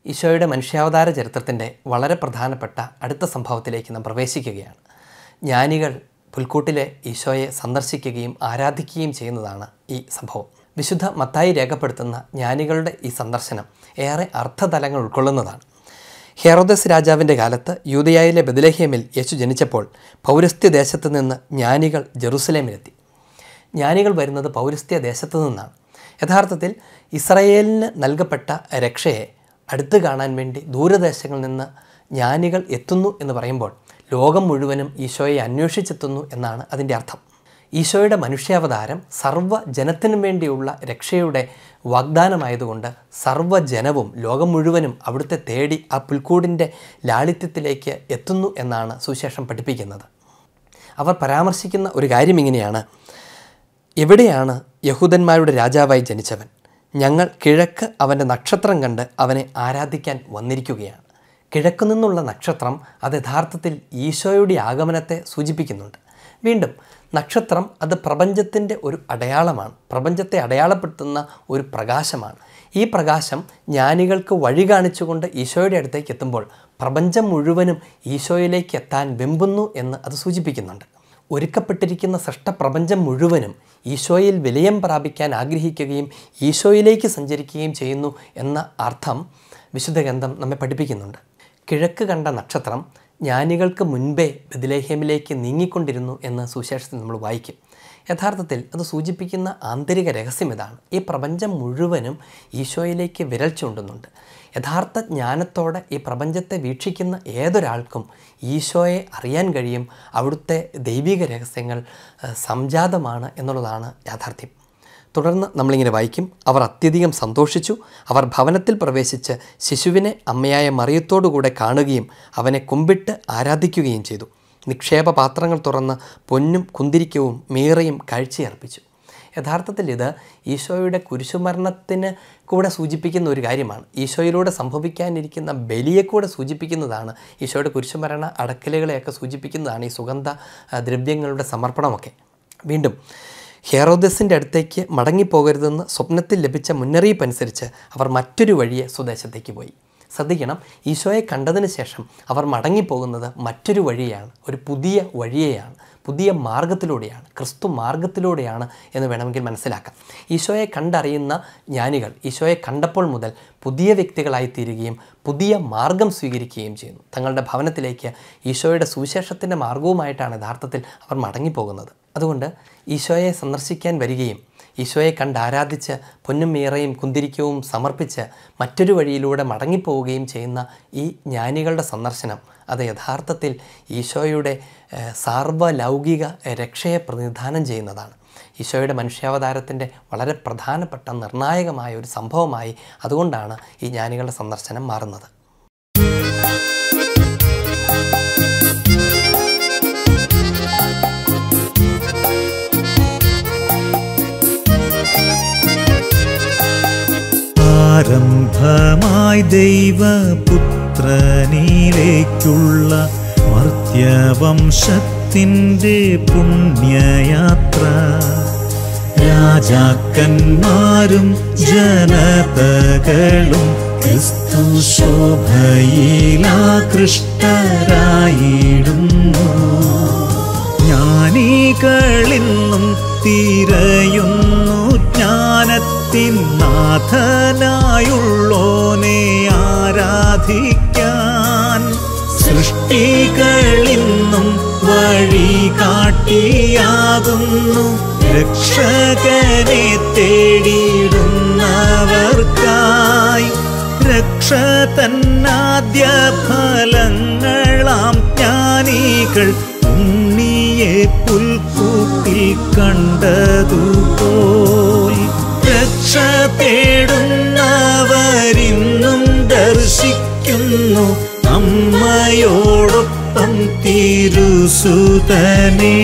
ഈശോയുടെ മനുഷ്യാവതാര ചരിത്രത്തിൻ്റെ വളരെ പ്രധാനപ്പെട്ട അടുത്ത സംഭവത്തിലേക്ക് നാം പ്രവേശിക്കുകയാണ് ജ്ഞാനികൾ പുൽക്കൂട്ടിലെ ഈശോയെ സന്ദർശിക്കുകയും ആരാധിക്കുകയും ചെയ്യുന്നതാണ് ഈ സംഭവം വിശുദ്ധ മത്തായി രേഖപ്പെടുത്തുന്ന ജ്ഞാനികളുടെ ഈ സന്ദർശനം ഏറെ അർത്ഥതലങ്ങൾ ഉൾക്കൊള്ളുന്നതാണ് ഹെറോദസ് രാജാവിൻ്റെ കാലത്ത് യൂതയായിലെ ബദലഹേമിൽ യേശു ജനിച്ചപ്പോൾ പൗരസ്ത്യ ദേശത്ത് നിന്ന് ജ്ഞാനികൾ ജെറുസലേമിലെത്തി ജ്ഞാനികൾ വരുന്നത് പൗരസ്ത്യ ദേശത്തു നിന്നാണ് യഥാർത്ഥത്തിൽ ഇസ്രയേലിന് നൽകപ്പെട്ട രക്ഷയെ അടുത്ത് കാണാൻ വേണ്ടി ദൂരദേശങ്ങളിൽ നിന്ന് ജ്ഞാനികൾ എത്തുന്നു എന്ന് പറയുമ്പോൾ ലോകം മുഴുവനും ഈശോയെ അന്വേഷിച്ചെത്തുന്നു എന്നാണ് അതിൻ്റെ അർത്ഥം ഈശോയുടെ മനുഷ്യാവതാരം സർവ്വജനത്തിനും വേണ്ടിയുള്ള രക്ഷയുടെ വാഗ്ദാനമായതുകൊണ്ട് സർവ്വജനവും ലോകം മുഴുവനും അവിടുത്തെ തേടി ആ പുൽക്കൂടിൻ്റെ ലാളിത്യത്തിലേക്ക് എത്തുന്നു എന്നാണ് സുവിശേഷം പഠിപ്പിക്കുന്നത് അവർ പരാമർശിക്കുന്ന ഒരു കാര്യം ഇങ്ങനെയാണ് എവിടെയാണ് യഹൂദന്മാരുടെ രാജാവായി ജനിച്ചവൻ ഞങ്ങൾ കിഴക്ക് അവൻ്റെ നക്ഷത്രം കണ്ട് അവനെ ആരാധിക്കാൻ വന്നിരിക്കുകയാണ് കിഴക്കു നിന്നുള്ള നക്ഷത്രം അത് യഥാർത്ഥത്തിൽ ഈശോയുടെ ആഗമനത്തെ സൂചിപ്പിക്കുന്നുണ്ട് വീണ്ടും നക്ഷത്രം അത് പ്രപഞ്ചത്തിൻ്റെ ഒരു അടയാളമാണ് പ്രപഞ്ചത്തെ അടയാളപ്പെടുത്തുന്ന ഒരു പ്രകാശമാണ് ഈ പ്രകാശം ജ്ഞാനികൾക്ക് വഴി കാണിച്ചുകൊണ്ട് ഈശോയുടെ അടുത്തേക്ക് എത്തുമ്പോൾ പ്രപഞ്ചം മുഴുവനും ഈശോയിലേക്ക് എത്താൻ വെമ്പുന്നു എന്ന് അത് സൂചിപ്പിക്കുന്നുണ്ട് ഒരുക്കപ്പെട്ടിരിക്കുന്ന സൃഷ്ടപ്രപഞ്ചം മുഴുവനും ഈശോയിൽ വിലയം പ്രാപിക്കാൻ ആഗ്രഹിക്കുകയും ഈശോയിലേക്ക് സഞ്ചരിക്കുകയും ചെയ്യുന്നു എന്ന അർത്ഥം വിശുദ്ധ ഗ്രന്ഥം നമ്മെ പഠിപ്പിക്കുന്നുണ്ട് കിഴക്ക് കണ്ട നക്ഷത്രം ജ്ഞാനികൾക്ക് മുൻപേ ബദിലേഹേമിലേക്ക് നീങ്ങിക്കൊണ്ടിരുന്നു എന്ന് സുവിശേഷത്തിൽ നമ്മൾ വായിക്കും യഥാർത്ഥത്തിൽ അത് സൂചിപ്പിക്കുന്ന ആന്തരിക രഹസ്യം ഇതാണ് ഈ പ്രപഞ്ചം മുഴുവനും ഈശോയിലേക്ക് വിരൽ ചൂണ്ടുന്നുണ്ട് യഥാർത്ഥ ജ്ഞാനത്തോടെ ഈ പ്രപഞ്ചത്തെ വീക്ഷിക്കുന്ന ഏതൊരാൾക്കും ഈശോയെ അറിയാൻ കഴിയും അവിടുത്തെ ദൈവിക രഹസ്യങ്ങൾ ഏഹ്, സംജാതമാണ് എന്നുള്ളതാണ് യാഥാർത്ഥ്യം തുടർന്ന് നമ്മളിങ്ങനെ വായിക്കും അവർ അത്യധികം സന്തോഷിച്ചു അവർ ഭവനത്തിൽ പ്രവേശിച്ച് ശിശുവിനെ അമ്മയായ മറിയത്തോടുകൂടെ കാണുകയും അവനെ കുമ്പിട്ട് ആരാധിക്കുകയും ചെയ്തു നിക്ഷേപ പാത്രങ്ങൾ തുറന്ന് പൊന്നും കുന്തിരിക്കവും മീറയും കാഴ്ചയർപ്പിച്ചു യഥാർത്ഥത്തിൽ ഇത് ഈശോയുടെ കുരിശുമരണത്തിന് കൂടെ സൂചിപ്പിക്കുന്ന ഒരു കാര്യമാണ് ഈശോയിലൂടെ സംഭവിക്കാനിരിക്കുന്ന ബലിയെ കൂടെ സൂചിപ്പിക്കുന്നതാണ് ഈശോയുടെ കുരിശുമരണ അടക്കലുകളെയൊക്കെ സൂചിപ്പിക്കുന്നതാണ് ഈ സുഗന്ധ ആ, ദ്രവ്യങ്ങളുടെ സമർപ്പണമൊക്കെ വീണ്ടും ഹെറോദസിൻ്റെ അടുത്തേക്ക് മടങ്ങിപ്പോകരുതെന്ന് സ്വപ്നത്തിൽ ലഭിച്ച മുന്നറിയിപ്പ് അനുസരിച്ച് അവർ മറ്റൊരു വഴിയെ സ്വദേശത്തേക്ക് പോയി ശ്രദ്ധിക്കണം ഈശോയെ കണ്ടതിന് ശേഷം അവർ മടങ്ങിപ്പോകുന്നത് മറ്റൊരു വഴിയാണ് ഒരു പുതിയ വഴിയെയാണ് പുതിയ മാർഗത്തിലൂടെയാണ് ക്രിസ്തു മാർഗത്തിലൂടെയാണ് എന്ന് വേണമെങ്കിൽ മനസ്സിലാക്കാം ഈശോയെ കണ്ടറിയുന്ന ജ്ഞാനികൾ ഈശോയെ കണ്ടപ്പോൾ മുതൽ പുതിയ വ്യക്തികളായി തീരുകയും പുതിയ മാർഗം സ്വീകരിക്കുകയും ചെയ്യുന്നു തങ്ങളുടെ ഭവനത്തിലേക്ക് ഈശോയുടെ സുവിശേഷത്തിൻ്റെ മാർഗവുമായിട്ടാണ് യഥാർത്ഥത്തിൽ അവർ മടങ്ങിപ്പോകുന്നത് അതുകൊണ്ട് ഈശോയെ സന്ദർശിക്കാൻ വരികയും ഈശോയെ കണ്ട് ആരാധിച്ച് പൊന്നും മീറയും കുന്തിരിക്കവും സമർപ്പിച്ച് മറ്റൊരു വഴിയിലൂടെ മടങ്ങിപ്പോവുകയും ചെയ്യുന്ന ഈ ജ്ഞാനികളുടെ സന്ദർശനം അത് യഥാർത്ഥത്തിൽ ഈശോയുടെ ഏഹ്, സാർവലൗകിക രക്ഷയെ പ്രതിനിധാനം ചെയ്യുന്നതാണ് ഈശോയുടെ മനുഷ്യാവതാരത്തിൻ്റെ വളരെ പ്രധാനപ്പെട്ട നിർണായകമായ ഒരു സംഭവമായി അതുകൊണ്ടാണ് ഈ ജ്ഞാനികളുടെ സന്ദർശനം മാറുന്നത് ആരംഭമായി ദൈവപുത്രനിലേക്കുള്ള മർത്യവംശത്തിൻ്റെ പുണ്യയാത്ര രാജാക്കന്മാരും ജനതകളും ക്രിസ്തു ശോഭയിലാകൃഷ്ടരായിടുന്നു ജ്ഞാനികളിന്നും തിരയുന്നു ജ്ഞാനത്തിൻ നാഥനായുള്ളോനെ ആരാധിക്കാൻ സൃഷ്ടികളിന്നും വഴി കാട്ടിയാകുന്നു രക്ഷകനെ തേടിയിടുന്നവർക്കായി രക്ഷ തന്നാദ്യ ഫലങ്ങളാം ജ്ഞാനികൾ ഉണ്ണിയെ പുൽക്കൂട്ടിൽ കണ്ടതുപോൽ രക്ഷ തേടുന്നവരിന്നും ദർശിക്കുന്നു അമ്മയോടൊപ്പം തിരുസുതനേ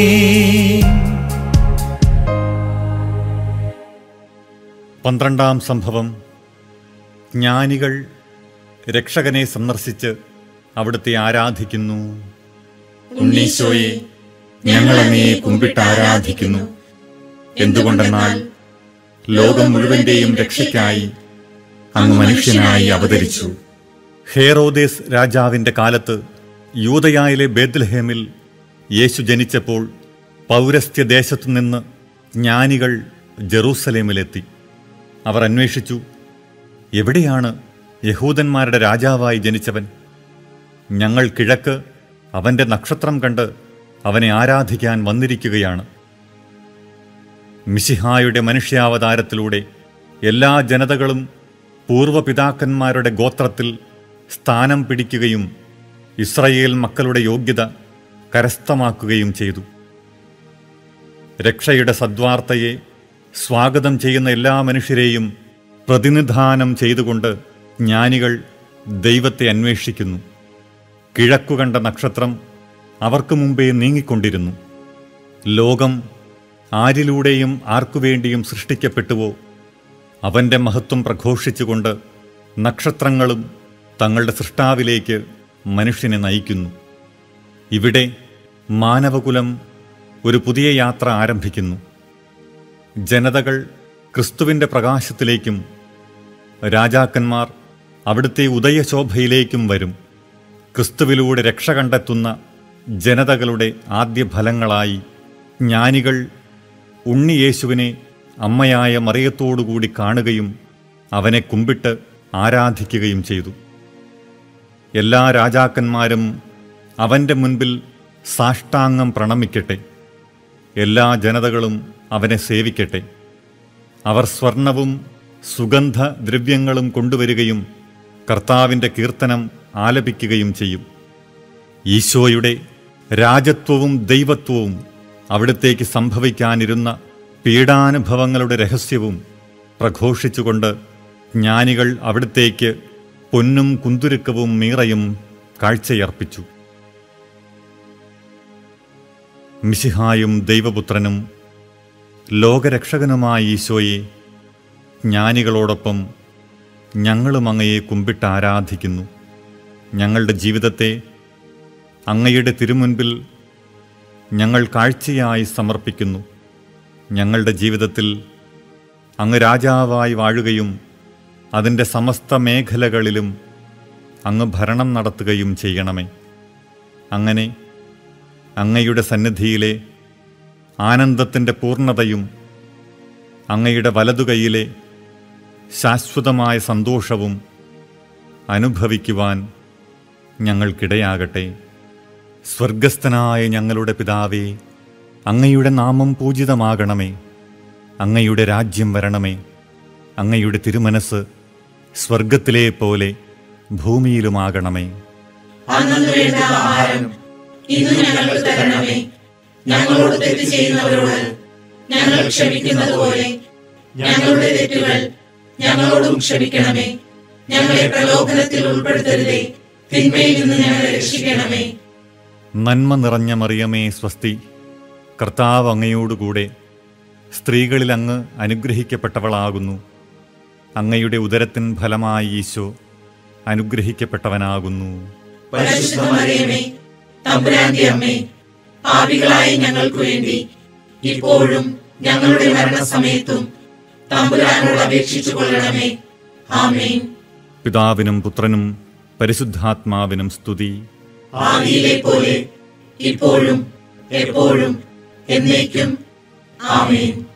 പന്ത്രണ്ടാം സംഭവം ജ്ഞാനികൾ രക്ഷകനെ സന്ദർശിച്ച് അവിടുത്തെ ആരാധിക്കുന്നു ഉണ്ണീശോയെ ഞങ്ങളങ്ങയെ കുമ്പിട്ട് ആരാധിക്കുന്നു എന്തുകൊണ്ടെന്നാൽ ലോകം മുഴുവന്റെയും രക്ഷയ്ക്കായി അങ്ങ് മനുഷ്യനായി അവതരിച്ചു ഹേറോദേസ് രാജാവിന്റെ കാലത്ത് യൂതയായിലെ ബേദ്ലഹേമിൽ യേശു ജനിച്ചപ്പോൾ പൗരസ്ത്യ ദേശത്തു നിന്ന് ജ്ഞാനികൾ ജെറൂസലേമിലെത്തി അവർ അന്വേഷിച്ചു എവിടെയാണ് യഹൂദന്മാരുടെ രാജാവായി ജനിച്ചവൻ ഞങ്ങൾ കിഴക്ക് അവന്റെ നക്ഷത്രം കണ്ട് അവനെ ആരാധിക്കാൻ വന്നിരിക്കുകയാണ് മിശിഹായുടെ മനുഷ്യാവതാരത്തിലൂടെ എല്ലാ ജനതകളും പൂർവപിതാക്കന്മാരുടെ ഗോത്രത്തിൽ സ്ഥാനം പിടിക്കുകയും ഇസ്രയേൽ മക്കളുടെ യോഗ്യത കരസ്ഥമാക്കുകയും ചെയ്തു രക്ഷയുടെ സദ്വാർത്തയെ സ്വാഗതം ചെയ്യുന്ന എല്ലാ മനുഷ്യരെയും പ്രതിനിധാനം ചെയ്തുകൊണ്ട് ജ്ഞാനികൾ ദൈവത്തെ അന്വേഷിക്കുന്നു കിഴക്കുകണ്ട നക്ഷത്രം അവർക്ക് മുമ്പേ നീങ്ങിക്കൊണ്ടിരുന്നു ലോകം ആരിലൂടെയും ആർക്കുവേണ്ടിയും സൃഷ്ടിക്കപ്പെട്ടുവോ അവന്റെ മഹത്വം പ്രഘോഷിച്ചുകൊണ്ട് നക്ഷത്രങ്ങളും തങ്ങളുടെ സൃഷ്ടാവിലേക്ക് മനുഷ്യനെ നയിക്കുന്നു ഇവിടെ മാനവകുലം ഒരു പുതിയ യാത്ര ആരംഭിക്കുന്നു ജനതകൾ ക്രിസ്തുവിൻ്റെ പ്രകാശത്തിലേക്കും രാജാക്കന്മാർ അവിടുത്തെ ഉദയശോഭയിലേക്കും വരും ക്രിസ്തുവിലൂടെ രക്ഷ കണ്ടെത്തുന്ന ജനതകളുടെ ആദ്യ ഫലങ്ങളായി ജ്ഞാനികൾ ഉണ്ണിയേശുവിനെ അമ്മയായ മറിയത്തോടുകൂടി കാണുകയും അവനെ കുമ്പിട്ട് ആരാധിക്കുകയും ചെയ്തു എല്ലാ രാജാക്കന്മാരും അവൻ്റെ മുൻപിൽ സാഷ്ടാംഗം പ്രണമിക്കട്ടെ എല്ലാ ജനതകളും അവനെ സേവിക്കട്ടെ അവർ സ്വർണവും സുഗന്ധ ദ്രവ്യങ്ങളും കൊണ്ടുവരികയും കർത്താവിൻ്റെ കീർത്തനം ആലപിക്കുകയും ചെയ്യും ഈശോയുടെ രാജത്വവും ദൈവത്വവും അവിടത്തേക്ക് സംഭവിക്കാനിരുന്ന പീഡാനുഭവങ്ങളുടെ രഹസ്യവും പ്രഘോഷിച്ചുകൊണ്ട് ജ്ഞാനികൾ അവിടത്തേക്ക് പൊന്നും കുന്തുരുക്കവും മീറയും കാഴ്ചയർപ്പിച്ചു മിശിഹായും ദൈവപുത്രനും ലോകരക്ഷകനുമായ ഈശോയെ ജ്ഞാനികളോടൊപ്പം ഞങ്ങളും അങ്ങയെ കുമ്പിട്ട് ആരാധിക്കുന്നു ഞങ്ങളുടെ ജീവിതത്തെ അങ്ങയുടെ തിരുമുൻപിൽ ഞങ്ങൾ കാഴ്ചയായി സമർപ്പിക്കുന്നു ഞങ്ങളുടെ ജീവിതത്തിൽ അങ്ങ് രാജാവായി വാഴുകയും അതിൻ്റെ സമസ്ത മേഖലകളിലും അങ്ങ് ഭരണം നടത്തുകയും ചെയ്യണമേ അങ്ങനെ അങ്ങയുടെ സന്നിധിയിലെ ആനന്ദത്തിൻ്റെ പൂർണ്ണതയും അങ്ങയുടെ വലതുകൈയിലെ ശാശ്വതമായ സന്തോഷവും അനുഭവിക്കുവാൻ ഞങ്ങൾക്കിടയാകട്ടെ സ്വർഗസ്ഥനായ ഞങ്ങളുടെ പിതാവേ അങ്ങയുടെ നാമം പൂജിതമാകണമേ അങ്ങയുടെ രാജ്യം വരണമേ അങ്ങയുടെ തിരുമനസ് സ്വർഗത്തിലെ പോലെ ഭൂമിയിലുമാകണമേ അന്നു വേണ്ട ആഹാരം ഇന്ന് ഞങ്ങൾക്ക് തരണമേ ഞങ്ങളോട് തെറ്റ് ചെയ്യുന്നവരോട് ഞങ്ങൾ ക്ഷമിക്കുന്നത് പോലെ ഞങ്ങളുടെ തെറ്റുകൾ ഞങ്ങളോടും ക്ഷമിക്കണമേ ഞങ്ങളെ പ്രലോഭനത്തിൽ ഉൾപ്പെടുത്തരുതേ തിന്മയിൽ നിന്ന് ഞങ്ങളെ രക്ഷിക്കണമേ നന്മ നിറഞ്ഞ മറിയമേ സ്വസ്തി കർത്താവ് അങ്ങയോടുകൂടെ സ്ത്രീകളിൽ അങ്ങ് അനുഗ്രഹിക്കപ്പെട്ടവളാകുന്നു അങ്ങയുടെ ഉദരത്തിൻ ഫലമായി ഈശോ അനുഗ്രഹിക്കപ്പെട്ടവനാകുന്നു പരിശുദ്ധ മറിയമേ തമ്പുരാന്റെ അമ്മേ പാപികളായ ഞങ്ങൾക്ക് വേണ്ടി ഇപ്പോഴും ഞങ്ങളുടെ മരണസമയത്തും തമ്പുരാനോട് അപേക്ഷിച്ചു കൊള്ളണമേ ആമേൻ പിതാവിനും പുത്രനും പരിശുദ്ധാത്മാവിനും സ്തുതി ആദിയിലെ പോലെ ഇപ്പോഴും എപ്പോഴും എന്നേക്കും ആമേൻ